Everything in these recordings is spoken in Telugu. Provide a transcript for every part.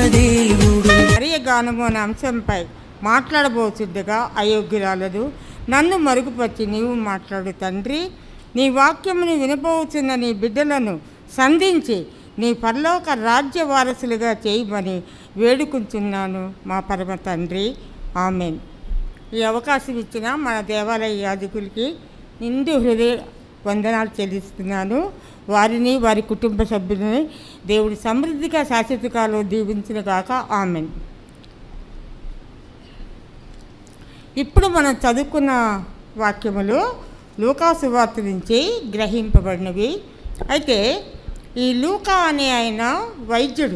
దేవుడు మరియ గానము అనే అంశంపై మాట్లాడబోచుద్దగా అయోగ్యురాలదు నన్ను మరుగుపరిచి నీవు మాట్లాడు తండ్రి నీ వాక్యమును వినబోచున్న నీ బిడ్డలను సంధించి నీ పరలోక రాజ్య వారసులుగా చేయమని వేడుకుంటున్నాను మా పరమ తండ్రి ఆమెన్ ఈ అవకాశం ఇచ్చిన మన దేవాలయ యాజకులకి నిండు హృదయ వందనాలు చెల్లిస్తున్నాను వారిని వారి కుటుంబ సభ్యులని దేవుడి సమృద్ధిగా శాశ్వత కాలం దీవించిన గాక ఆమెన్ ఇప్పుడు మనం చదువుకున్న వాక్యములు లూకాసు వార్త నుంచి గ్రహింపబడినవి అయితే ఈ లూకా అనే ఆయన వైద్యుడు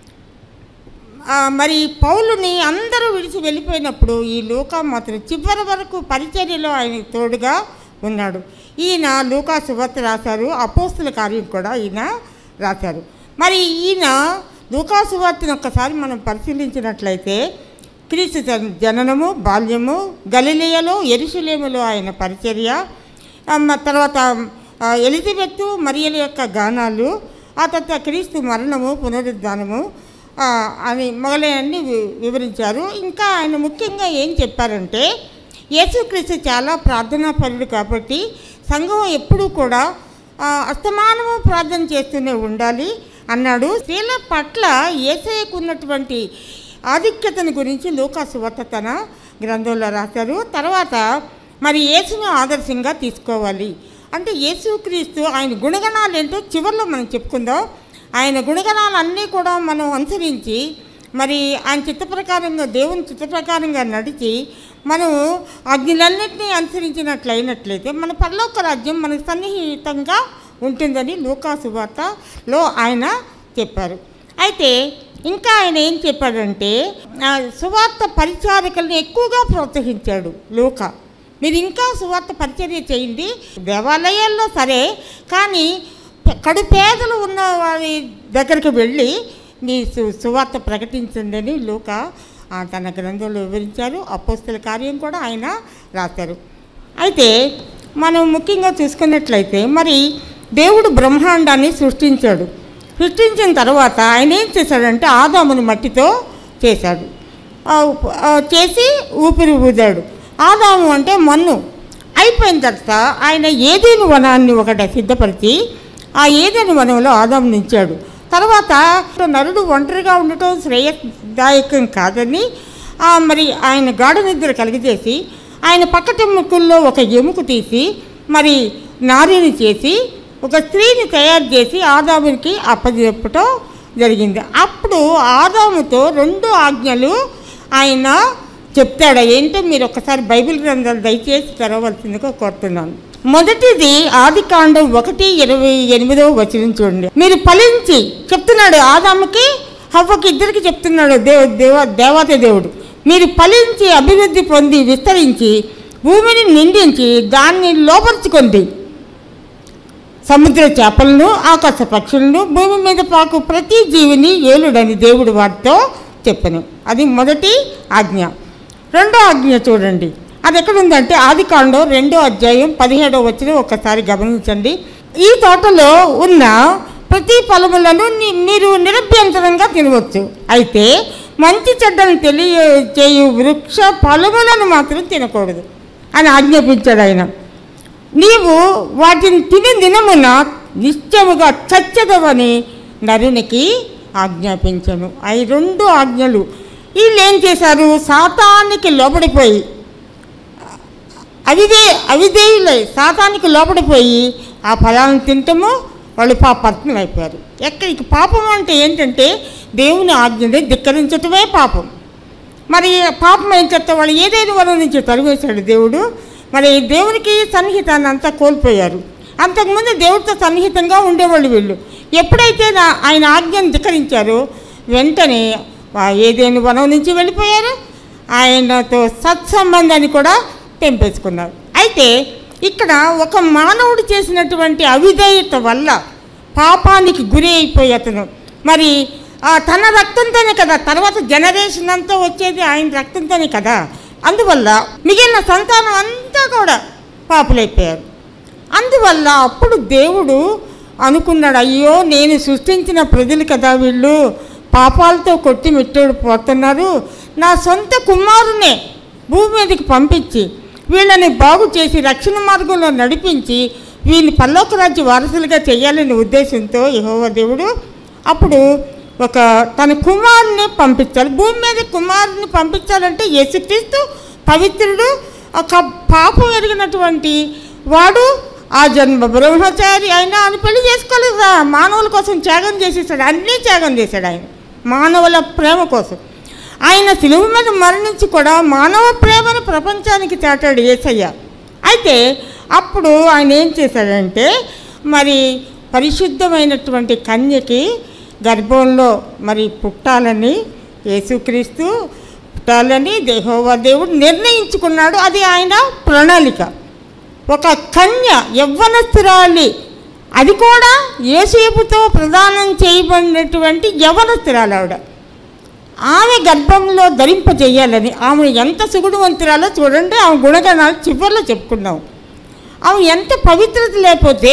ఆ, మరి పౌలుని అందరూ విడిచి వెళ్ళిపోయినప్పుడు ఈ లూకా మాత్రం చివరి వరకు పరిచర్యలో ఆయన తోడుగా ఉన్నాడు ఈయన లూకా సువార్త రాశారు అపోస్తుల కార్యం కూడా ఈయన రాశారు మరి ఈయన లూకా సువార్తను ఒక్కసారి మనం పరిశీలించినట్లయితే క్రీస్తు జన- జననము బాల్యము గలిలియలో ఎరుషలేములో ఆయన పరిచర్య ఆ, మ- తర్వాత ఆ, ఎలిజబెత్తు మరియల యొక్క గానాలు ఆ తర్వాత క్రీస్తు మరణము పునరుద్ధానము ఆ, అని మొదలైనన్ని వి- వివరించారు ఇంకా ఆయన ముఖ్యంగా ఏం చెప్పారంటే యేసుక్రీస్తు చాలా ప్రార్థనాపరుడు కాబట్టి సంఘం ఎప్పుడూ కూడా ఆ, అస్తమానము ప్రార్థన చేస్తూనే ఉండాలి అన్నాడు స్త్రీల పట్ల ఏసయ్యకు ఉన్నటువంటి ఆధిక్యతను గురించి లూకాసు వార్త తన గ్రంథంలో రాశారు తర్వాత మరి యేసును ఆదర్శంగా తీసుకోవాలి అంటే యేసుక్రీస్తు ఆయన గుణగణాలు ఏంటో చివరిలో మనం చెప్పుకుందాం ఆయన గుణగణాలన్నీ కూడా మనం అనుసరించి మరి ఆయన చిత్త ప్రకారంగా దేవుని చిత్త ప్రకారంగా నడిచి మనం అగ్నిలన్నింటినీ అనుసరించినట్లయినట్లయితే మన పరలోక రాజ్యం మనకు సన్నిహితంగా ఉంటుందని లూకాసు వార్తలో ఆయన చెప్పారు అయితే ఇంకా ఆయన ఏం చెప్పాడంటే ఆ, సువార్త పరిచారకులను ఎక్కువగా ప్రోత్సహించాడు లూకా మీరు ఇంకా సువార్త పరిచర్య చేయండి దేవాలయాల్లో సరే కానీ కడు పేదలు ఉన్న వారి దగ్గరికి వెళ్ళి మీ సు సువార్త ప్రకటించండి అని లూక ఆ, తన గ్రంథంలో వివరించారు అపోస్తుల కార్యం కూడా ఆయన రాశారు అయితే మనం ముఖ్యంగా చూసుకున్నట్లయితే మరి దేవుడు బ్రహ్మాండాన్ని సృష్టించాడు సృష్టించిన తర్వాత ఆయన ఏం చేశాడంటే ఆదాముని మట్టితో చేశాడు ఆ, ఆ, చేసి ఊపిరి ఊదాడు ఆదాము అంటే మన్ను అయిపోయిన తర్వాత ఆయన ఏదేను వనాన్ని ఒకటి సిద్ధపరిచి ఆ ఏదేను వనంలో ఆదాము నించాడు తర్వాత నరుడు ఒంటరిగా ఉండటం శ్రేయదాయకం కాదని ఆ, మరి ఆయన గాఢ నిద్ర కలిగజేసి ఆయన పక్కటెముకల్లో ఒక ఎముక తీసి మరి నారిని చేసి ఒక స్త్రీని తయారు చేసి ఆదామునికి అప్పచెప్పటం జరిగింది అప్పుడు ఆదాముతో రెండు ఆజ్ఞలు ఆయన చెప్తాడు ఏంటో మీరు ఒకసారి బైబిల్ గ్రంథాలు దయచేసి తెరవలసిందిగా కోరుతున్నాను మొదటిది ఆది కాండం ఒకటి ఇరవై ఎనిమిదవ వచనం చూడండి మీరు ఫలించి చెప్తున్నాడు ఆదాముకి హవ్వకి ఇద్దరికి చెప్తున్నాడు దేవ దేవ దేవత దేవుడు మీరు ఫలించి అభివృద్ధి పొంది విస్తరించి భూమిని నిండించి దాన్ని లోపరుచుకుంది సముద్ర చేపలను ఆకాశ పక్షులను భూమి మీద పాకు ప్రతి జీవిని ఏలుడని దేవుడు వారితో చెప్పను అది మొదటి ఆజ్ఞ రెండో ఆజ్ఞ చూడండి అది ఎక్కడుందంటే ఆది కాండం రెండో అధ్యాయం పదిహేడో వచ్చిన ఒకసారి గమనించండి ఈ తోటలో ఉన్న ప్రతి ఫలములను ని- మీరు నిరభ్యంతరంగా తినవచ్చు అయితే మంచి చెడ్డను తెలియ చేయు వృక్ష ఫలములను మాత్రం తినకూడదు అని ఆజ్ఞాపించాడు ఆయన నీవు వాటిని తిని దినమున నిశ్చయముగా చచ్చదవని నరునికి ఆజ్ఞాపించను అవి రెండు ఆజ్ఞలు వీళ్ళు ఏం చేశారు సాతానికి లోబడిపోయి అవిదే అవిధేయులై సాతానికి లోపడిపోయి ఆ ఫలాలను తింటము వాళ్ళు పాపాత్ములు అయిపోయారు ఎక్కడికి పాపం అంటే ఏంటంటే దేవుని ఆజ్ఞని ధిక్కరించటమే పాపం మరి పాపం ఏం చెప్తే వాళ్ళు ఏదైనా వరం నుంచి తరివేశాడు దేవుడు మరి దేవునికి సన్నిహితాన్ని అంతా కోల్పోయారు అంతకుముందు దేవుడితో సన్నిహితంగా ఉండేవాళ్ళు వీళ్ళు ఎప్పుడైతే నా- ఆయన ఆజ్ఞను ధిక్కరించారో వెంటనే వా- ఏదైనా వనం నుంచి వెళ్ళిపోయారు ఆయనతో సత్సంబంధాన్ని కూడా తెంపేసుకున్నారు అయితే ఇక్కడ ఒక మానవుడు చేసినటువంటి అవిధేయత వల్ల పాపానికి గురి అయిపోయి అతను మరి ఆ తన రక్తంతోనే కదా తర్వాత జనరేషన్ అంతా వచ్చేది ఆయన రక్తంతోనే కదా అందువల్ల మిగిలిన సంతానం అంతా కూడా పాపులైపోయారు అందువల్ల అప్పుడు దేవుడు అనుకున్నాడు అయ్యో నేను సృష్టించిన ప్రజలు కదా వీళ్ళు పాపాలతో కొట్టి మిట్టోడు పోతున్నారు నా సొంత కుమారునే భూమి మీదకి పంపించి వీళ్ళని బాగు చేసి రక్షణ మార్గంలో నడిపించి వీళ్ళని పల్లోక రాజ్య వారసులుగా చేయాలనే ఉద్దేశంతో యెహోవా దేవుడు అప్పుడు ఒక తన కుమారుని పంపించాలి భూమి మీద కుమారుని పంపించాలంటే యేసుక్రీస్తు పవిత్రుడు ఒక పాపం ఎరిగినటువంటి వాడు ఆ జన్మ బ్రహ్మచారి అయినా ఆయన పెళ్లి చేసుకోలేదు కదా మానవుల కోసం త్యాగం చేసేసాడు అన్నీ త్యాగం చేశాడు ఆయన మానవుల ప్రేమ కోసం ఆయన సిలువ మీద మరణించి కూడా మానవ ప్రేమను ప్రపంచానికి చాటాడు ఏసయ్య అయితే అప్పుడు ఆయన ఏం చేశాడంటే మరి పరిశుద్ధమైనటువంటి కన్యకి గర్భంలో మరి పుట్టాలని యేసుక్రీస్తు పుట్టాలని దేహోవా దేవుడు నిర్ణయించుకున్నాడు అది ఆయన ప్రణాళిక ఒక కన్య యవ్వనస్తురాలి అది కూడా ఏసేపుతో ప్రదానం చేయబడినటువంటి యవ్వనస్తురాలు ఆవిడ ఆమె గర్భంలో ధరింపజేయాలని ఆమె ఎంత సుగుణవంతురాలో చూడండి ఆమె గుణగణాలు చివరిలో చెప్పుకున్నాం ఆమె ఎంత పవిత్రత లేకపోతే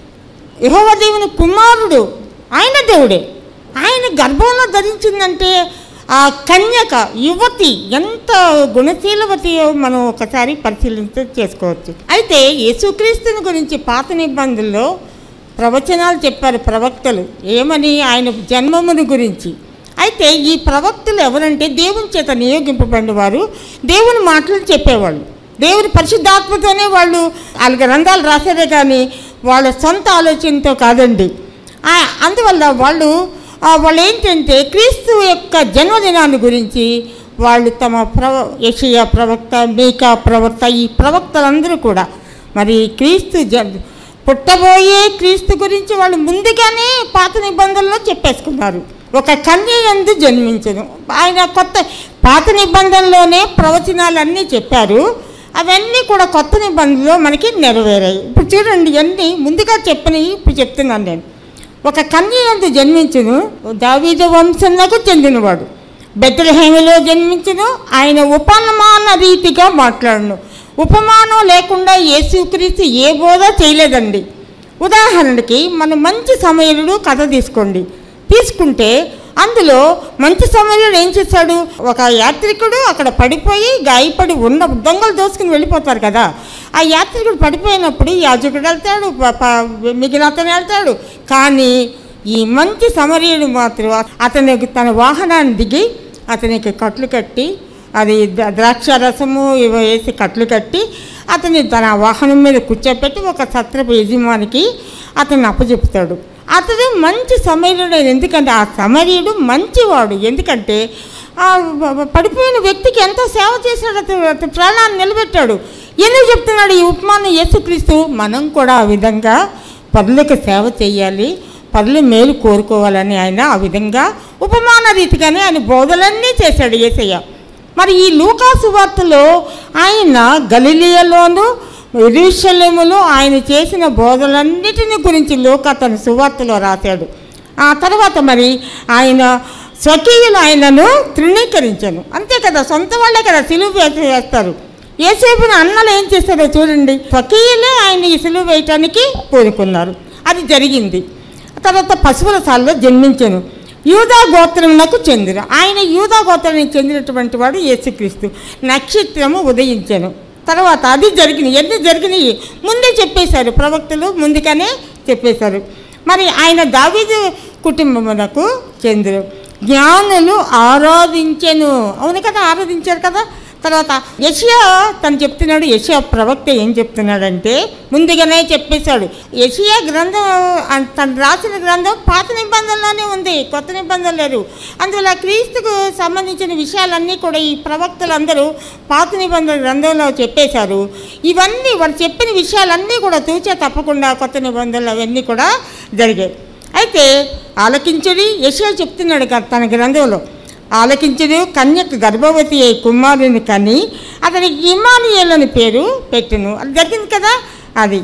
యెహోవా దేవుని కుమారుడు ఆయన దేవుడే ఆయన గర్భంలో ధరించిందంటే ఆ కన్యక యువతి ఎంత గుణశీలవతియో మనం ఒకసారి పరిశీలించ చేసుకోవచ్చు అయితే యేసుక్రీస్తుని గురించి పాత నిబంధనలో ప్రవచనాలు చెప్పారు ప్రవక్తలు ఏమని ఆయన జన్మమును గురించి అయితే ఈ ప్రవక్తలు ఎవరంటే దేవుని చేత నియోగింపబడిన వారు దేవుని మాటలు చెప్పేవాళ్ళు దేవుని పరిశుద్ధాత్మతోనే వాళ్ళు వాళ్ళ గ్రంథాలు రాసేదే కానీ వాళ్ళ సొంత ఆలోచనతో కాదండి ఆ, అందువల్ల వాళ్ళు ఆ, వాళ్ళు ఏంటంటే క్రీస్తు యొక్క జన్మదినాన్ని గురించి వాళ్ళు తమ ప్రవ యషియా ప్రవక్త మీకా ప్రవక్త ఈ ప్రవక్తలందరూ కూడా మరి క్రీస్తు జ పుట్టబోయే క్రీస్తు గురించి వాళ్ళు ముందుగానే పాత నిబంధనలో చెప్పేసుకున్నారు ఒక కన్య ఎందు జన్మించను ఆయన కొత్త పాత నిబంధనలోనే ప్రవచనాలన్నీ చెప్పారు అవన్నీ కూడా కొత్త నిబంధనలో మనకి నెరవేరాయి ఇప్పుడు చూడండి ఇవన్నీ ముందుగా చెప్పినవి ఇప్పుడు చెప్తున్నాను నేను ఒక కన్య ఎందు జన్మించును దావీద వంశంలోకి చెందినవాడు బెత్లహేమిలో జన్మించును ఆయన ఉపమాన రీతిగా మాట్లాడును ఉపమానం లేకుండా యేసుక్రీస్తు ఏ బోధ చేయలేదండి ఉదాహరణకి మన మంచి సమయుడు కథ తీసుకోండి తీసుకుంటే అందులో మంచి సమయుడు ఏం చేశాడు ఒక యాత్రికుడు అక్కడ పడిపోయి గాయపడి ఉన్న దొంగలు దోసుకుని వెళ్ళిపోతారు కదా ఆ యాత్రికుడు పడిపోయినప్పుడు యాజకుడు వెళ్తాడు ప- ప- మిగిలిన అతను వెళ్తాడు కానీ ఈ మంచి సమరీయుడు మాత్రం అతనికి తన వాహనాన్ని దిగి అతనికి కట్లు కట్టి అది ద- ద్రాక్ష రసము ఇవి వేసి కట్లు కట్టి అతని తన వాహనం మీద కూర్చోపెట్టి ఒక సత్రపు యజమానికి అతన్ని అప్పచెప్తాడు అతడు మంచి సమరీయుడు ఎందుకంటే ఆ సమరీయుడు మంచివాడు ఎందుకంటే ఆ వ- వ- పడిపోయిన వ్యక్తికి ఎంతో సేవ చేశాడు అతను అతని ప్రాణాన్ని నిలబెట్టాడు ఎందుకు చెప్తున్నాడు ఈ ఉపమానం యేసుక్రీస్తు మనం కూడా ఆ విధంగా పరులకు సేవ చేయాలి పరులు మేలు కోరుకోవాలని ఆయన ఆ విధంగా ఉపమాన రీతిగానే ఆయన బోధలన్నీ చేశాడు యేసయ్య మరి ఈ లూకాసు వార్తలో ఆయన గలిలియలోను ఎరుషలేములో ఆయన చేసిన బోధలన్నిటిని గురించి లూకా తన సువార్తలో రాశాడు ఆ తర్వాత మరి ఆయన స్వకీయులు ఆయనను తృణీకరించాను అంతే కదా సొంత వాళ్ళే కదా సిలువు వేసి వేస్తారు ఏసేపున అన్నలు ఏం చేస్తారో చూడండి స్వకీయులే ఆయన ఈ సిలువ వేయటానికి పూనుకున్నారు అది జరిగింది తర్వాత పశువుల సాల్లో జన్మించాను యూదా గోత్రమునకు చెందిన ఆయన యూదా గోత్రానికి చెందినటువంటి వాడు యేసుక్రీస్తు నక్షత్రము ఉదయించాను తర్వాత అది జరిగినాయి ఎన్ని జరిగినాయి ముందే చెప్పేశారు ప్రవక్తలు ముందుగానే చెప్పేశారు మరి ఆయన దావీదు కుటుంబమునకు చెందిన జ్ఞానులు ఆరాధించెను అవును కదా ఆరాధించారు కదా తర్వాత యషియా తను చెప్తున్నాడు యషియా ప్రవక్త ఏం చెప్తున్నాడంటే ముందుగానే చెప్పేశాడు యషియా గ్రంథం ఆ, తను రాసిన గ్రంథం పాత నిబంధనలోనే ఉంది కొత్త నిబంధన లేదు అందువల్ల క్రీస్తుకు సంబంధించిన విషయాలన్నీ కూడా ఈ ప్రవక్తలందరూ పాత నిబంధన గ్రంథంలో చెప్పేశారు ఇవన్నీ వారు చెప్పిన విషయాలన్నీ కూడా తూచే తప్పకుండా కొత్త నిబంధనలు అవన్నీ కూడా జరిగాయి అయితే ఆలకించుడి యశా చెప్తున్నాడు కదా తన గ్రంథంలో ఆలకించుడు కన్యకు గర్భవతి అయి కుమారుని కని అతనికి ఇమానియల్ అని పేరు పెట్టును అది జరిగింది కదా అది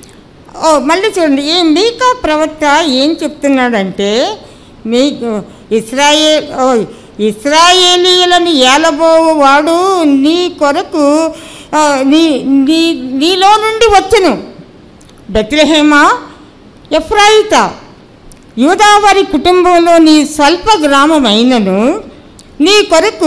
ఓ మళ్ళీ చూడండి ఈ మీకా ప్రవక్త ఏం చెప్తున్నాడంటే మీకు ఇస్రాయేల్ ఓ ఇస్రాయేలీయులను ఏలబోవు వాడు నీ కొరకు ఆ, నీ నీ నీలో నుండి వచ్చును బెత్లహేమ ఎఫ్రాయిత యూదావారి కుటుంబంలో నీ స్వల్ప గ్రామం అయినను నీ కొరకు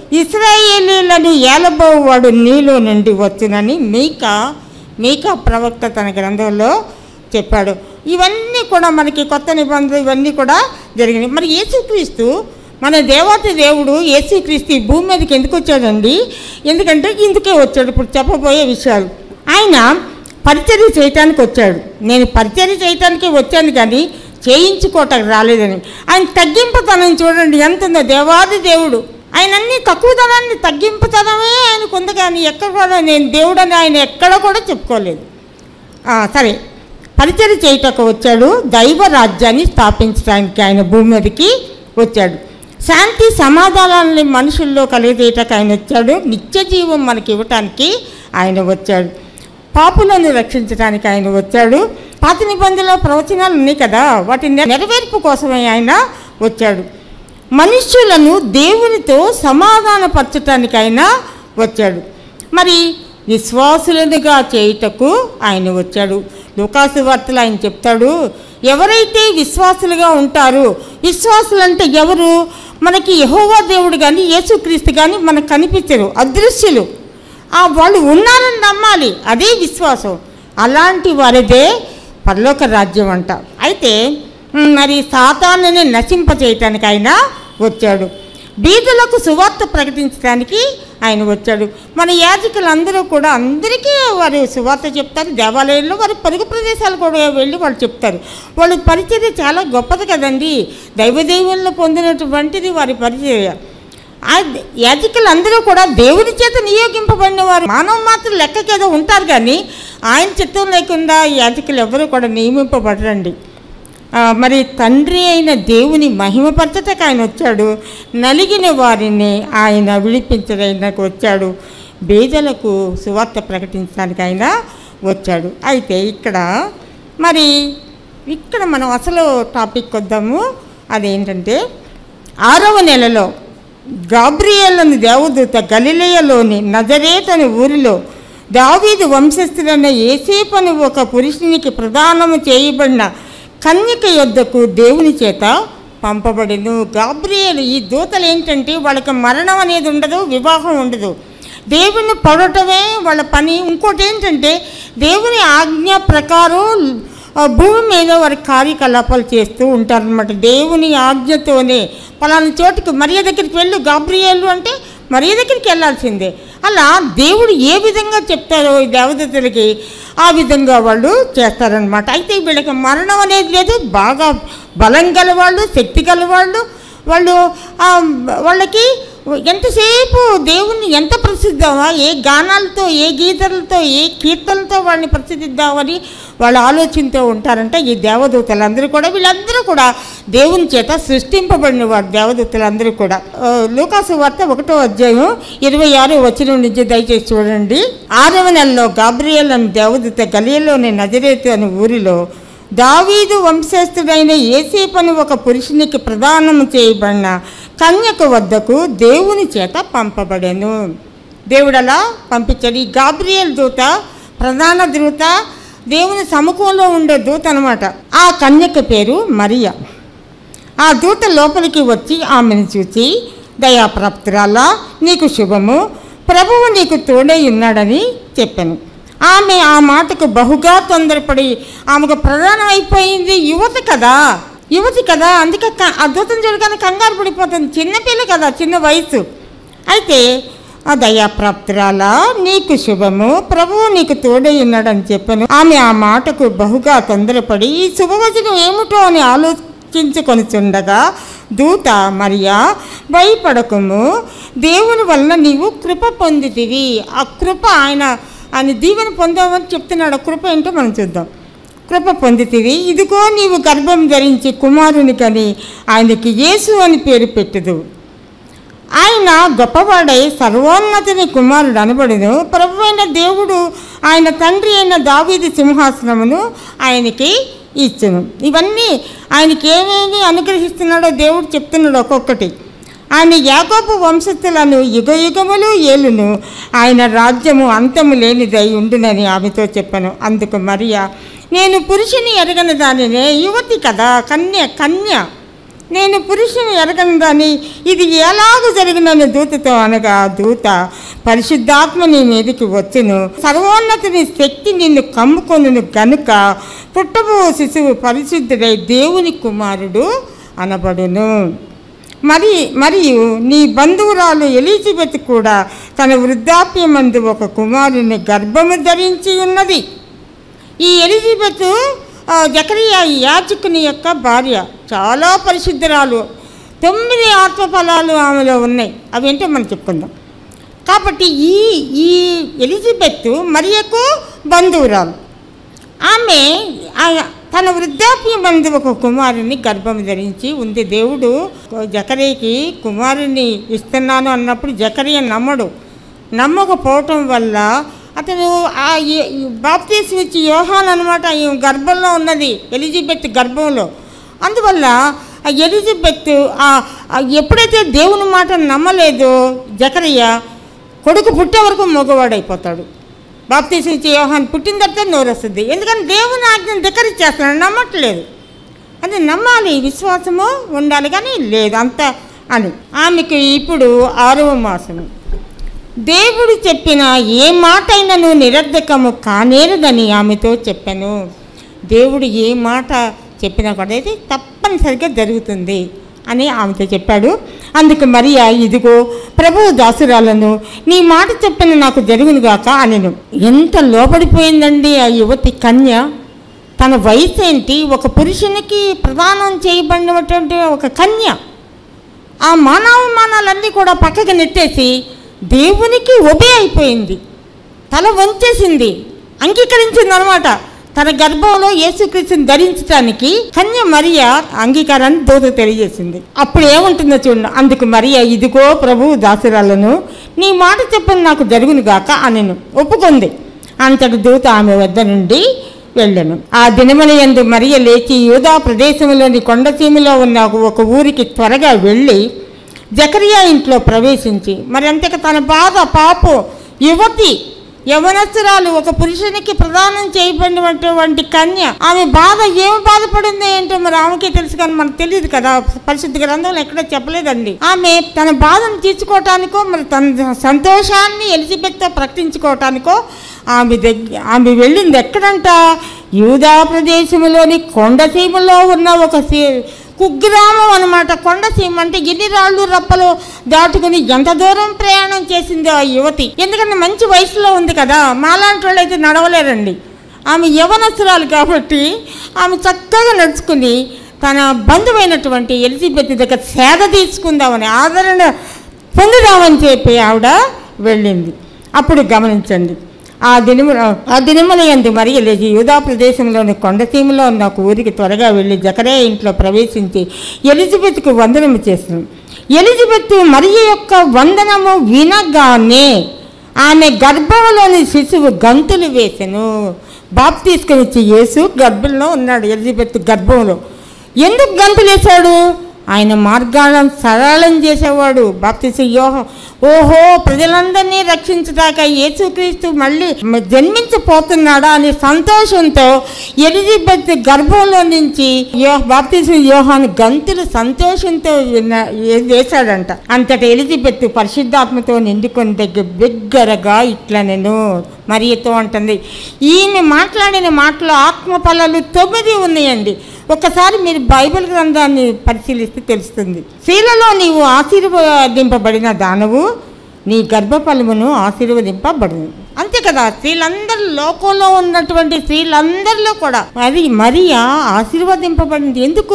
ఇస్రాయేలీలను ఏలబోవాడు నీలో నుండి వచ్చునని మీకా మీకా ప్రవక్త తన గ్రంథంలో చెప్పాడు ఇవన్నీ కూడా మనకి కొత్త నిబంధనలు ఇవన్నీ కూడా జరిగినాయి మరి యేసుక్రీస్తు మన దేవత దేవుడు యేసుక్రీస్తు ఈ భూమి మీదకి ఎందుకు వచ్చాడండి ఎందుకంటే ఇందుకే వచ్చాడు ఇప్పుడు చెప్పబోయే విషయాలు ఆయన పరిచర్య చేయటానికి వచ్చాడు నేను పరిచర్య చేయటానికి వచ్చాను కానీ చేయించుకోవటానికి రాలేదని ఆయన తగ్గింపుతనం చూడండి ఎంత ఉందో దేవాది దేవుడు ఆయన అన్ని తక్కువతనాన్ని తగ్గింపుతనమే ఆయనకు ఉంది కానీ ఎక్కడ కూడా నేను దేవుడని ఆయన ఎక్కడ కూడా చెప్పుకోలేదు ఆ, సరే పరిచయం చేయటకు వచ్చాడు దైవ రాజ్యాన్ని స్థాపించడానికి ఆయన భూమి మీదకి వచ్చాడు శాంతి సమాధానాలని మనుషుల్లో కలిగజేయటకు ఆయన వచ్చాడు నిత్య జీవం మనకి ఇవ్వటానికి ఆయన వచ్చాడు పాపులను రక్షించడానికి ఆయన వచ్చాడు పాత నిబంధనలో ప్రవచనాలు ఉన్నాయి కదా వాటి నెరవేర్పు కోసమే ఆయన వచ్చాడు మనుష్యులను దేవునితో సమాధానపరచటానికి ఆయన వచ్చాడు మరి విశ్వాసులనుగా చేయుటకు ఆయన వచ్చాడు లూకాసు వార్తలు ఆయన చెప్తాడు ఎవరైతే విశ్వాసులుగా ఉంటారో విశ్వాసులు అంటే ఎవరు మనకి యహోవా దేవుడు కానీ యేసుక్రీస్తు కానీ మనకు కనిపించరు అదృశ్యులు ఆ వాళ్ళు ఉన్నారని నమ్మాలి అదే విశ్వాసం అలాంటి వారిదే పరలోక రాజ్యం అంట అయితే మ్, మరి సాతానుని నశింపచేయటానికి ఆయన వచ్చాడు బీదులకు సువార్త ప్రకటించడానికి ఆయన వచ్చాడు మన యాజకులందరూ కూడా అందరికీ వారు సువార్త చెప్తారు దేవాలయంలో వారి పొరుగు ప్రదేశాలు కూడా వెళ్ళి వాళ్ళు చెప్తారు వాళ్ళ పరిచర్య చాలా గొప్పది కదండి దైవదైవంలో పొందినటువంటిది వారి పరిచర్య ఆ యాజకులందరూ కూడా దేవుని చేత నియోగింపబడిన వారు మానవ మాత్రం లెక్కకేదో ఉంటారు కానీ ఆయన చిత్తం లేకుండా యాజకులు ఎవరు కూడా నియమింపబడరండి ఆ, మరి తండ్రి అయిన దేవుని మహిమపరచటకు ఆయన వచ్చాడు నలిగిన వారిని ఆయన విడిపించడానికి వచ్చాడు బేదలకు సువార్త ప్రకటించడానికి ఆయన వచ్చాడు అయితే ఇక్కడ మరి ఇక్కడ మనం అసలు టాపిక్ వద్దాము అదేంటంటే ఆరవ నెలలో గాబ్రియేలను దేవదూత గలిలయలోని నజరేత్ అనే ఊరిలో దావీదు వంశస్థులైన ఏసేపు అని ఒక పురుషునికి ప్రదానము చేయబడిన కన్యక యొద్దకు దేవుని చేత పంపబడిను గాబ్రియేలు ఈ దూతలు ఏంటంటే వాళ్ళకి మరణం అనేది ఉండదు వివాహం ఉండదు దేవుని పడటమే వాళ్ళ పని ఇంకోటి ఏంటంటే దేవుని ఆజ్ఞ ప్రకారం ఆ భూమి మీద వారి కార్యకలాపాలు చేస్తూ ఉంటారనమాట దేవుని ఆజ్ఞతోనే పలానా చోటుకి మరియ దగ్గరికి వెళ్ళు గాబ్రియేలు అంటే మరియ దగ్గరికి వెళ్ళాల్సిందే అలా దేవుడు ఏ విధంగా చెప్తారో ఈ దేవదత్తులకి ఆ విధంగా వాళ్ళు చేస్తారనమాట అయితే వీళ్ళకి మరణం అనేది లేదు బాగా బలం గలవాళ్ళు శక్తి గలవాళ్ళు వాళ్ళు ఆ, వాళ్ళకి ఎంతసేపు దేవుణ్ణి ఎంత ప్రసిద్ధామా ఏ గానాలతో ఏ గీతలతో ఏ కీర్తనలతో వాళ్ళని ప్రసిద్ధిద్దామని వాళ్ళు ఆలోచనతో ఉంటారంటే ఈ దేవదూతలందరూ కూడా వీళ్ళందరూ కూడా దేవుని చేత సృష్టింపబడిన వారు దేవదూతలందరూ కూడా ఆ, లూకాసు వార్త ఒకటో అధ్యాయం ఇరవై ఆరు వచ్చిన నుంచి దయచేసి చూడండి ఆరవ నెలలో గాబ్రియల్ అని దేవదూత గలియలోని నజరేతు అనే ఊరిలో దావీదు వంశస్థుడైన ఏసేపు అని ఒక పురుషునికి ప్రదానము చేయబడిన కన్యక వద్దకు దేవుని చేత పంపబడెను దేవుడలా పంపించాడు ఈ గాబ్రియల్ దూత ప్రధాన దూత దేవుని సముఖంలో ఉండే దూత అనమాట ఆ కన్యక పేరు మరియా ఆ దూత లోపలికి వచ్చి ఆమెను చూసి దయాప్రాప్తురాలా నీకు శుభము ప్రభువు నీకు తోడై ఉన్నాడని చెప్పాను ఆమె ఆ మాటకు బహుగా తొందరపడి ఆమెకు ప్రధానం అయిపోయింది యువత కదా యువతి కదా అందుకే క- ఆ దూతం చూడగానే కంగారు పడిపోతుంది చిన్నపిల్ల కదా చిన్న వయసు అయితే ఆ దయాప్రాప్తురాలా నీకు శుభము ప్రభువు నీకు తోడై ఉన్నాడని చెప్పాను ఆమె ఆ మాటకు బహుగా తొందరపడి ఈ శుభవచనం ఏమిటో అని ఆలోచించుకొనిచుండగా దూత మరియా భయపడకము దేవుని వల్ల నీవు కృప పొందితివి ఆ కృప ఆయన ఆయన దీవెన పొందామని చెప్తున్నాడు ఆ కృప ఏంటో మనం చూద్దాం కృప పొందితివి ఇదిగో నీవు గర్భం ధరించి కుమారుని కని ఆయనకి యేసు అని పేరు పెట్టుదు ఆయన గొప్పవాడై సర్వోన్నతిని కుమారుడు అనబడును ప్రభు అయిన దేవుడు ఆయన తండ్రి అయిన దావీది సింహాసనమును ఆయనకి ఇచ్చును ఇవన్నీ ఆయనకి ఏమేమి అనుగ్రహిస్తున్నాడో దేవుడు చెప్తున్నాడు ఒక్కొక్కటి ఆయన యాకోబు వంశస్థులను యుగ యుగములు ఏలును ఆయన రాజ్యము అంతము లేనిదై ఉండునని ఆమెతో చెప్పాను అందుకు మరియా నేను పురుషుని ఎరగని దానినే యువతి కదా కన్య కన్య నేను పురుషుని ఎరగని దాని ఇది ఎలాగ జరిగినని దూతతో అనగా దూత పరిశుద్ధాత్మ నీ మీదకి వచ్చును సర్వోన్నతిని శక్తి నిన్ను కమ్ముకొనును గనుక పుట్టబో శిశువు పరిశుద్ధుడై దేవుని కుమారుడు అనబడును మరి మరియు నీ బంధువురాలు ఎలిజబెత్ కూడా తన వృద్ధాప్యమందు ఒక కుమారుని గర్భము ధరించి ఉన్నది ఈ ఎలిజబెత్ ఆ, జకరియా ఈ యాజకుని యొక్క భార్య చాలా పరిశుద్ధరాలు తొమ్మిది ఆత్మఫలాలు ఆమెలో ఉన్నాయి అవి ఏంటో మనం చెప్పుకుందాం కాబట్టి ఈ ఈ ఎలిజబెత్ మరియకు బంధువురాలు ఆమె ఆ- తన వృద్ధాప్య బంధు ఒక కుమారుని గర్భం ధరించి ఉంది దేవుడు జకరియకి కుమారుని ఇస్తున్నాను అన్నప్పుడు జకరియ నమ్మడు నమ్మకపోవటం వల్ల అతను ఆ బాప్తీసం ఇచ్చి యోహాన్ అనమాట ఈ గర్భంలో ఉన్నది ఎలిజబెత్ గర్భంలో అందువల్ల ఆ ఎలిజబెత్ ఆ- ఆ ఎప్పుడైతే దేవుని మాట నమ్మలేదో జకరయ్య కొడుకు పుట్టే వరకు మగవాడైపోతాడు బాప్తీసం ఇచ్చే యోహాన్ పుట్టిన తర్వాత నోరు వస్తుంది ఎందుకంటే దేవుని ఆజ్ఞను ధిక్కరిచ్చేస్తున్నాడు నమ్మట్లేదు అది నమ్మాలి విశ్వాసము ఉండాలి కానీ లేదు అంత అని ఆమెకు ఇప్పుడు ఆరవ మాసము దేవుడు చెప్పిన ఏ మాటైనను నిరర్ధకము కానేరదని ఆమెతో చెప్పాను దేవుడు ఏ మాట చెప్పినా కూడా ఇది తప్పనిసరిగా జరుగుతుంది అని ఆమెతో చెప్పాడు అందుకు మరియా ఇదిగో ప్రభు దాసురాలను నీ మాట చెప్పిన నాకు జరుగునుగాక అనెను ఎంత లోబడిపోయిందండి ఆ యువతి కన్య తన వయసు ఏంటి ఒక పురుషునికి ప్రదానం చేయబడినటువంటి ఒక కన్య ఆ మానవమానాలన్నీ కూడా పక్కకి నెట్టేసి దేవునికి ఒబే అయిపోయింది తల వంచేసింది అంగీకరించింది అనమాట తన గర్భంలో యేసుక్రీస్తుని ధరించడానికి కన్య మరియ అంగీకారాన్ని దూత తెలియజేసింది అప్పుడు ఏముంటుందో చూడండి అందుకు మరియ ఇదిగో ప్రభు దాసురాలను నీ మాట చెప్పని నాకు జరుగును గాక అనెను ఒప్పుకుంది అంతటి దూత ఆమె వద్ద నుండి వెళ్ళను ఆ దినముల యందు మరియ లేచి యూదా ప్రదేశంలోని కొండసీమలో ఉన్న ఒక ఊరికి త్వరగా వెళ్ళి జకరియా ఇంట్లో ప్రవేశించి మరి అంతక తన బాధ పాపం యువతి యవనస్తురాలు ఒక పురుషునికి ప్రదానం చేయబడినటువంటి కన్య ఆమె బాధ ఏమి బాధపడింది ఏంటో మరి ఆమెకే తెలుసు కానీ మనకు తెలియదు కదా పరిశుద్ధ గ్రంథంలో ఎక్కడ చెప్పలేదండి ఆమె తన బాధను తీర్చుకోవటానికో మరి తన సంతోషాన్ని ఎలిజబెత్తో ప్రకటించుకోవటానికో ఆమె దగ్గర ఆమె వెళ్ళింది ఎక్కడంట యూదా ప్రదేశంలోని కొండసీమలో ఉన్న ఒక సీ- కుగ్రామం అనమాట కొండసీమ అంటే ఎన్ని రాళ్ళు రప్పలు దాటుకుని ఎంత దూరం ప్రయాణం చేసిందో ఆ యువతి ఎందుకంటే మంచి వయసులో ఉంది కదా మాలాంటి వాళ్ళు అయితే నడవలేరండి ఆమె యవనస్తురాలు కాబట్టి ఆమె చక్కగా నడుచుకుని తన బంధువైనటువంటి ఎలిజబెత్ దగ్గర సేద తీసుకుందామని ఆదరణ పొందుదామని చెప్పి ఆవిడ వెళ్ళింది అప్పుడు గమనించండి ఆ దినము ఆ దినముల ఎందు మరి లేచి యూదా ప్రదేశంలోని కొండసీమలో ఉన్న ఒక ఊరికి త్వరగా వెళ్ళి జకరే ఇంట్లో ప్రవేశించి ఎలిజబెత్కు వందనము చేసింది ఎలిజబెత్ మరి యొక్క వందనము వినగానే ఆమె గర్భంలోని శిశువు గంతులు వేసెను బాబు తీసుకుని వచ్చి యేసు గర్భంలో ఉన్నాడు ఎలిజబెత్ గర్భంలో ఎందుకు గంతులు వేశాడు ఆయన మార్గాలను సరళం చేసేవాడు బాప్తిసి యోహ ఓహో ప్రజలందరినీ రక్షించడాక యేసుక్రీస్తు మళ్ళీ మ- జన్మించపోతున్నాడా అనే సంతోషంతో ఎలిజబెత్ గర్భంలో నుంచి యో బాప్తిసి యోహాను గంతులు సంతోషంతో విన్న- ఏ- వేశాడంట అంతట ఎలిజబెత్ పరిశుద్ధాత్మతో నిండుకొని దగ్గర బిగ్గరగా ఇట్లా నేను మరియతో అంటుంది ఈమె మాట్లాడిన మాటలు ఆత్మ ఫలాలు తొమ్మిది ఉన్నాయండి ఒకసారి మీరు బైబిల్ గ్రంథాన్ని పరిశీలిస్తే తెలుస్తుంది స్త్రీలలో నీవు ఆశీర్వదింపబడిన దానవు నీ గర్భఫలమును ఆశీర్వదింపబడును అంతే కదా స్త్రీలందరూ లోకంలో ఉన్నటువంటి స్త్రీలందరిలో కూడా అది మరియా ఆశీర్వదింపబడింది ఎందుకు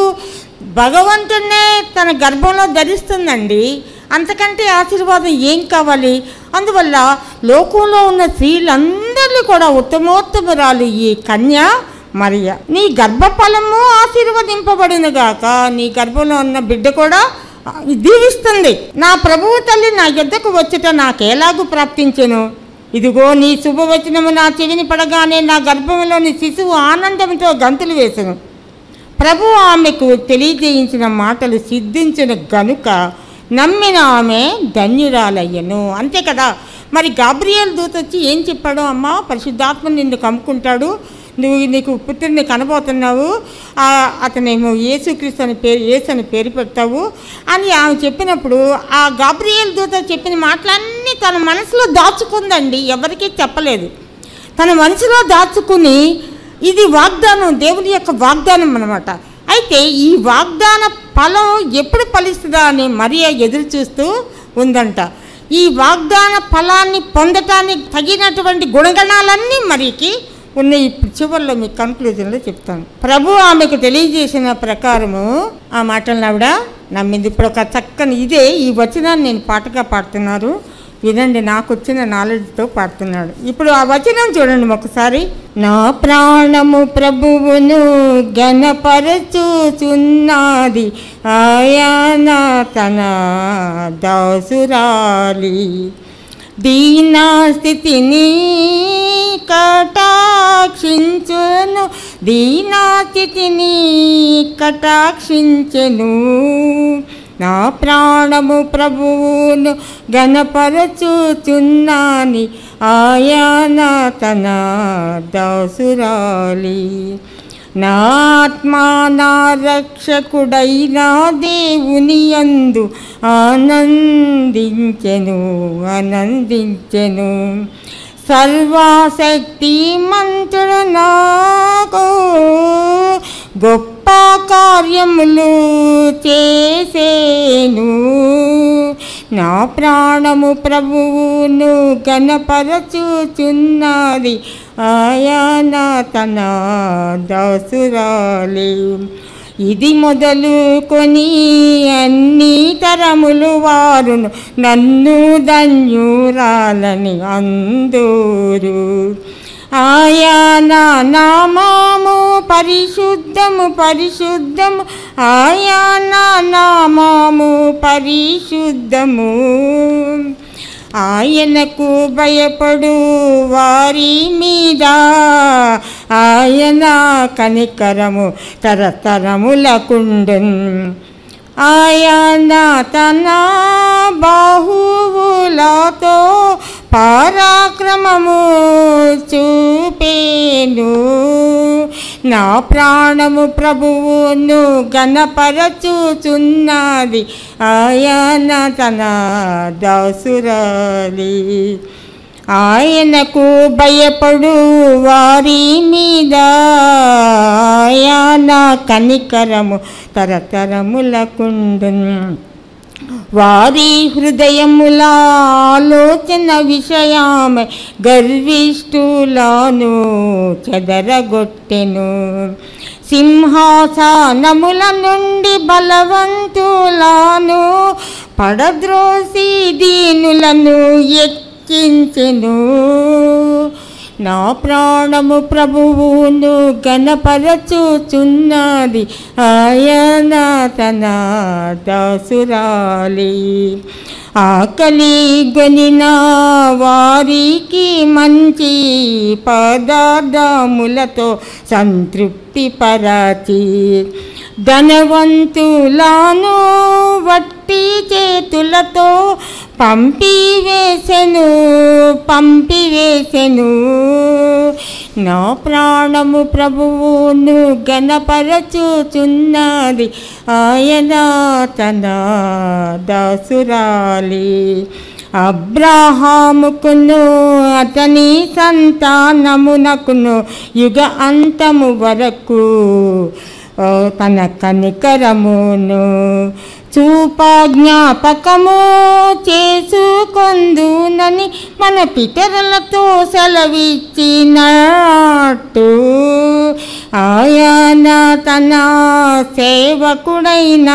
భగవంతుడినే తన గర్భంలో ధరిస్తుందండి అంతకంటే ఆశీర్వాదం ఏం కావాలి అందువల్ల లోకంలో ఉన్న స్త్రీలందరినీ కూడా ఉత్తమోత్తమురాలు ఈ కన్య మరియ నీ గర్భఫలము ఆశీర్వదింపబడిన గాక నీ గర్భంలో ఉన్న బిడ్డ కూడా ఆ, దీవిస్తుంది నా ప్రభువు తల్లి నా యొద్దకు వచ్చుట నాకెలాగూ ప్రాప్తించెను ఇదిగో నీ శుభవచనము నా చెవిని పడగానే నా గర్భంలోని శిశువు ఆనందంతో గంతులు వేసెను ప్రభు ఆమెకు తెలియజేయించిన మాటలు సిద్ధించిన గనుక నమ్మిన ఆమె ధన్యురాలయ్యను అంతే కదా మరి గాబ్రియల్ దూత వచ్చి ఏం చెప్పాడు అమ్మ పరిశుద్ధాత్మ నిన్ను కమ్ముకుంటాడు నువ్వు నీకు పుత్రుడిని కనబోతున్నావు ఆ, అతనేమో యేసుక్రీస్తు అని పేరు యేసు అని పేరు పెడతావు అని ఆమె చెప్పినప్పుడు ఆ గాబ్రియల్ దూత చెప్పిన మాటలన్నీ తన మనసులో దాచుకుందండి ఎవరికీ చెప్పలేదు తన మనసులో దాచుకుని ఇది వాగ్దానం దేవుని యొక్క వాగ్దానం అన్నమాట అయితే ఈ వాగ్దాన ఫలం ఎప్పుడు ఫలిస్తుందా అని మరియా ఎదురు చూస్తూ ఉందంట ఈ వాగ్దాన ఫలాన్ని పొందటానికి తగినటువంటి గుణగణాలన్నీ మరికి ఉన్నాయి ఇప్పుడు చివరిలో మీ కన్క్లూజన్లో చెప్తాను ప్రభు ఆమెకు తెలియజేసిన ప్రకారము ఆ మాటలను ఆవిడ నమ్మింది ఇప్పుడు ఒక చక్కని ఇదే ఈ వచనాన్ని నేను పాటగా పాడుతున్నారు వినండి నాకు వచ్చిన నాలెడ్జ్తో పాడుతున్నాడు ఇప్పుడు ఆ వచనం చూడండి ఒకసారి నా ప్రాణము ప్రభువును గణపరచుచున్నది ఆయన తన దాసురాలి దీనా స్థితిని కటాక్షించును దీనా స్థితిని కటాక్షించెను నా ప్రాణము ప్రభువును గణపరచుచున్నాని ఆయన తన దాసురాలి నా ఆత్మా నా రక్షకుడైన దేవుని యందు ఆనందించెను ఆనందించెను సర్వశక్తి మంతుడు నాకు గొప్ప కార్యములు చేసేను నా ప్రాణము ప్రభువును గణపరచుచున్నది ఆయన తన దాసురాలి ఇది మొదలుకొని అన్ని తరములు వారును నన్ను ధన్యురాలని అందూరు ఆయన నామము పరిశుద్ధము పరిశుద్ధము ఆయన నామము పరిశుద్ధము ఆయనకు భయపడు వారి మీద ఆయన కనికరము తరతరములకుండెన్ ఆయన తన బాహువులతో పరాక్రమము చూపేను నా ప్రాణము ప్రభువును గణపరచుచున్నది ఆయన తన దాసురాలి ఆయనకు భయపడు వారి మీద ఆయన కనికరము తరతరములకుండును వారి హృదయముల ఆలోచన విషయమే గర్విష్ఠులను చెదరగొట్టెను సింహాసనముల నుండి బలవంతులను పడద్రోసి దీనులను ఎక్కించెను నా ప్రాణము ప్రభువును గణపరచుచున్నది ఆయన తన దాసురాలి ఆకలి గొనిన వారికి మంచి పదార్థములతో సంతృప్తి పరచి ధనవంతులను వట్టి చేతులతో పంపివేసెను పంపివేసెను నా ప్రాణము ప్రభువును గణపరచుచున్నది ఆయన తన దాసురాలి అబ్రహాముకును అతని సంతానమునకును యుగ అంతము వరకు ఓ తన కనికరమును చూప జ్ఞాపకము చేసుకొందునని మన పితరులతో సెలవిచ్చినట్టు ఆయన తన సేవకుడైన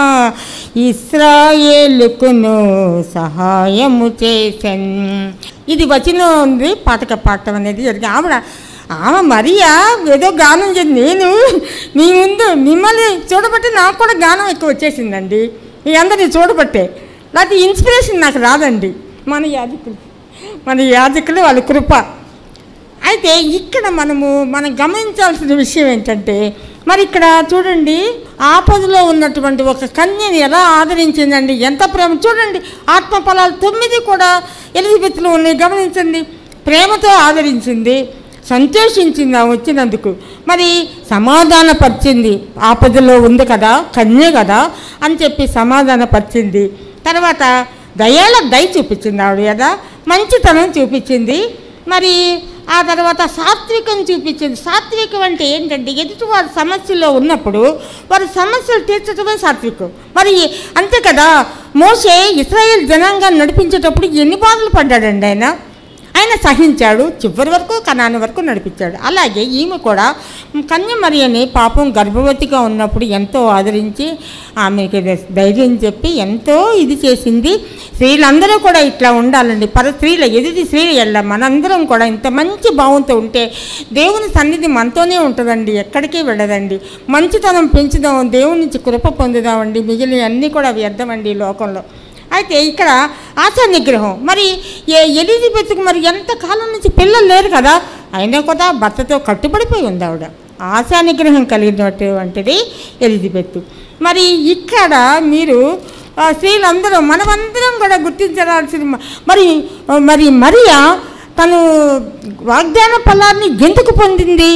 ఇస్రాయేలుకును సహాయము చేసెన్ ఇది వచనం ఉంది పాటక పాడటం అనేది జరిగింది ఆవిడ ఆమె మరియా ఏదో గానం చేసి నేను మీ ముందు మిమ్మల్ని చూడబట్టి నాకు కూడా గానం ఎక్కువ వచ్చేసిందండి మీ అందరినీ చూడబట్టే లేకపోతే ఇన్స్పిరేషన్ నాకు రాదండి మన యాజకులు మన యాజకులు వాళ్ళ కృప అయితే ఇక్కడ మనము మనం గమనించాల్సిన విషయం ఏంటంటే మరి ఇక్కడ చూడండి ఆపదలో ఉన్నటువంటి ఒక కన్యని ఎలా ఆదరించిందండి ఎంత ప్రేమ చూడండి ఆత్మ ఫలాలు తొమ్మిది కూడా ఎలిజబెత్లో ఉన్నాయి గమనించండి ప్రేమతో ఆదరించింది సంతోషించింది ఆమె వచ్చినందుకు మరి సమాధానపరిచింది ఆపదలో ఉంది కదా కన్యే కదా అని చెప్పి సమాధానపరిచింది తర్వాత దయాల దయ చూపించింది ఆవిడ కదా మంచితనం చూపించింది మరి ఆ తర్వాత సాత్వికం చూపించింది సాత్వికం అంటే ఏంటంటే ఎదుటి వారి సమస్యలో ఉన్నప్పుడు వారి సమస్యలు తీర్చడమే సాత్వికం మరి అంతే కదా మోసే ఇస్రాయేల్ జనాంగాన్ని నడిపించేటప్పుడు ఎన్ని బాధలు పడ్డాడండి ఆయన ఆయన సహించాడు చివరి వరకు కనాని వరకు నడిపించాడు అలాగే ఈమె కూడా కన్య మరియని పాపం గర్భవతిగా ఉన్నప్పుడు ఎంతో ఆదరించి ఆమెకి ధైర్యం చెప్పి ఎంతో ఇది చేసింది స్త్రీలందరూ కూడా ఇట్లా ఉండాలండి పర స్త్రీల ఎదుటి స్త్రీలు వెళ్ళ మనందరం కూడా ఇంత మంచి భావంతో ఉంటే దేవుని సన్నిధి మనతోనే ఉంటుందండి ఎక్కడికి వెళ్ళదండి మంచితనం పెంచుదాం దేవుని నుంచి కృప పొందుదామండి మిగిలిన అన్నీ కూడా వ్యర్థమండి ఈ లోకంలో అయితే ఇక్కడ ఆశా నిగ్రహం మరి ఏ ఎలిజబెత్కి మరి ఎంత కాలం నుంచి పిల్లలు లేరు కదా అయినా కూడా భర్తతో కట్టుబడిపోయి ఉంది ఆవిడ ఆశా నిగ్రహం కలిగినటువంటిది ఎలిజబెత్ మరి ఇక్కడ మీరు ఆ, స్త్రీలందరూ మనమందరం కూడా గుర్తించాల్సిన మ- మరి మరి మరియా తను వాగ్దాన ఫలాన్ని ఎందుకు పొందింది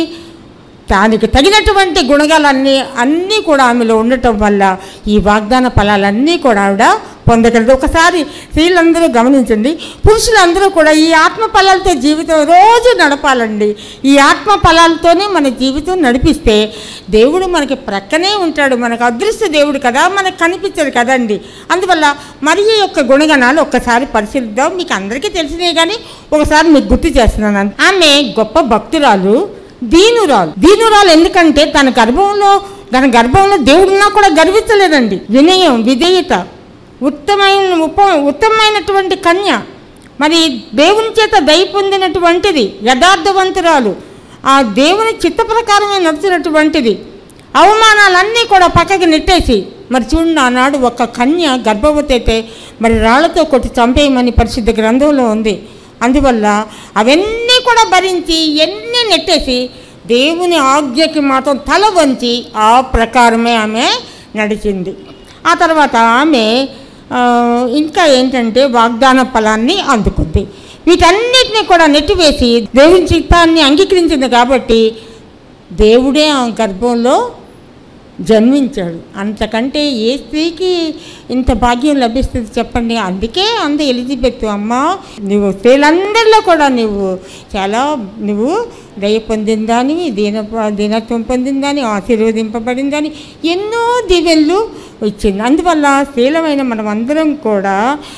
దానికి తగినటువంటి గుణగాలన్నీ అన్నీ కూడా ఆమెలో ఉండటం వల్ల ఈ వాగ్దాన ఫలాలన్నీ కూడా ఆవిడ పొందగలదు ఒకసారి స్త్రీలందరూ గమనించండి పురుషులందరూ కూడా ఈ ఆత్మ ఫలాలతో జీవితం రోజు నడపాలండి ఈ ఆత్మ ఫలాలతోనే మన జీవితం నడిపిస్తే దేవుడు మనకి ప్రక్కనే ఉంటాడు మనకు అదృష్ట దేవుడు కదా మనకు కనిపించదు కదండి అందువల్ల మరి యొక్క గుణగణాలు ఒక్కసారి పరిశీలిద్దాం మీకు అందరికీ తెలిసినాయి కానీ ఒకసారి మీకు గుర్తు చేస్తున్నాను ఆమె గొప్ప భక్తురాలు దీనురాలు దీనురాలు ఎందుకంటే తన గర్భంలో తన గర్భంలో దేవుడున్నా కూడా గర్వించలేదండి వినయం విధేయత ఉత్తమైన ఉప ఉత్తమమైనటువంటి కన్య మరి దేవుని చేత దయ పొందినటువంటిది యథార్థవంతురాలు ఆ దేవుని చిత్త ప్రకారమే నడిచినటువంటిది అవమానాలన్నీ కూడా పక్కకి నెట్టేసి మరి చూడండి ఆనాడు ఒక కన్య గర్భవతి అయితే మరి రాళ్లతో కొట్టి చంపేయమని పరిశుద్ధ గ్రంథంలో ఉంది అందువల్ల అవన్నీ కూడా భరించి ఎన్ని నెట్టేసి దేవుని ఆజ్ఞకి మాత్రం తల వంచి ఆ ప్రకారమే ఆమె నడిచింది ఆ తర్వాత ఆమె ఆ, ఇంకా ఏంటంటే వాగ్దాన ఫలాన్ని అందుకుంది వీటన్నిటిని కూడా నెట్టివేసి దేవుని చిత్తాన్ని అంగీకరించింది కాబట్టి దేవుడే ఆ గర్భంలో జన్మించాడు అంతకంటే ఏ స్త్రీకి ఇంత భాగ్యం లభిస్తుంది చెప్పండి అందుకే అంద ఎలిజబెత్ అమ్మ నువ్వు స్త్రీలందరిలో కూడా నువ్వు చాలా నువ్వు దయ పొందిందానివి దీన దీనత్వం పొందిందని ఆశీర్వదింపబడిందని ఎన్నో దీవెనలు ఇచ్చింది అందువల్ల శీలమైన మనమందరం కూడా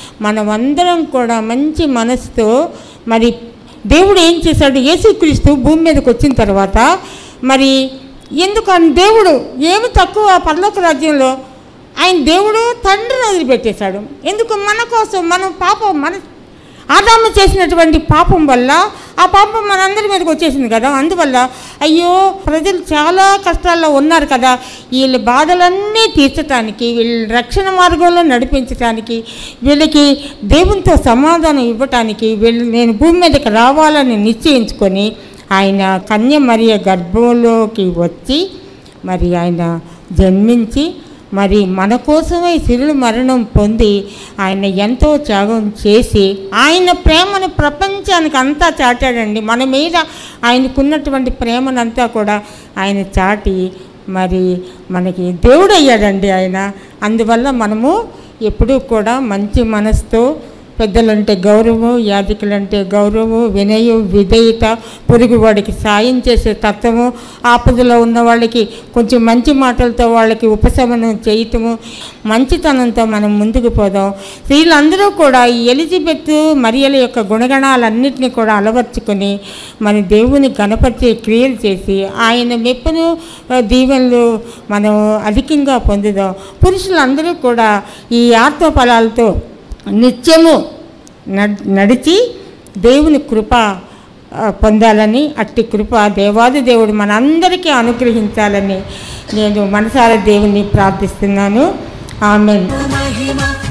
మనమందరం కూడా మంచి మనసుతో మరి దేవుడు ఏం చేశాడు యేసుక్రీస్తు భూమి మీదకి వచ్చిన తర్వాత మరి ఎందుకని దేవుడు ఏమి తక్కువ పరలోక రాజ్యంలో ఆయన దేవుడు తండ్రిని వదిలిపెట్టేశాడు ఎందుకు మన కోసం మనం పాపం మన ఆదాము చేసినటువంటి పాపం వల్ల ఆ పాపం మనందరి మీదకి వచ్చేసింది కదా అందువల్ల అయ్యో ప్రజలు చాలా కష్టాల్లో ఉన్నారు కదా వీళ్ళ బాధలన్నీ తీర్చడానికి వీళ్ళ రక్షణ మార్గంలో నడిపించడానికి వీళ్ళకి దేవునితో సమాధానం ఇవ్వటానికి వీళ్ళు నేను భూమి మీదకి రావాలని నిశ్చయించుకొని ఆయన కన్య మరియ గర్భంలోకి వచ్చి మరి ఆయన జన్మించి మరి మన కోసమే సిరులు మరణం పొంది ఆయన ఎంతో త్యాగం చేసి ఆయన ప్రేమను ప్రపంచానికి అంతా చాటాడండి మన మీద ఆయనకున్నటువంటి ప్రేమనంతా కూడా ఆయన చాటి మరి మనకి దేవుడు అయ్యాడండి ఆయన అందువల్ల మనము ఎప్పుడూ కూడా మంచి మనసుతో పెద్దలంటే గౌరవం యాజకులంటే గౌరవం వినయం విధేయత పొరుగువాడికి సాయం చేసే తత్వము ఆపదలో ఉన్న వాళ్ళకి కొంచెం మంచి మాటలతో వాళ్ళకి ఉపశమనం చేయటము మంచితనంతో మనం ముందుకు పోదాం వీళ్ళందరూ కూడా ఈ ఎలిజబెత్ మరియల యొక్క గుణగణాలన్నింటినీ కూడా అలవర్చుకొని మన దేవుని గణపరిచే క్రియలు చేసి ఆయన మెప్పును ఆ, దీవెనలు మనం అధికంగా పొందుదాం పురుషులందరూ కూడా ఈ ఆత్మ ఫలాలతో నిత్యము నడ్- నడిచి దేవుని కృప ఆ, పొందాలని అట్టి కృప దేవాది దేవుడు మనందరికీ అనుగ్రహించాలని నేను మనసారా దేవుని ప్రార్థిస్తున్నాను ఆమెన్ మహిమ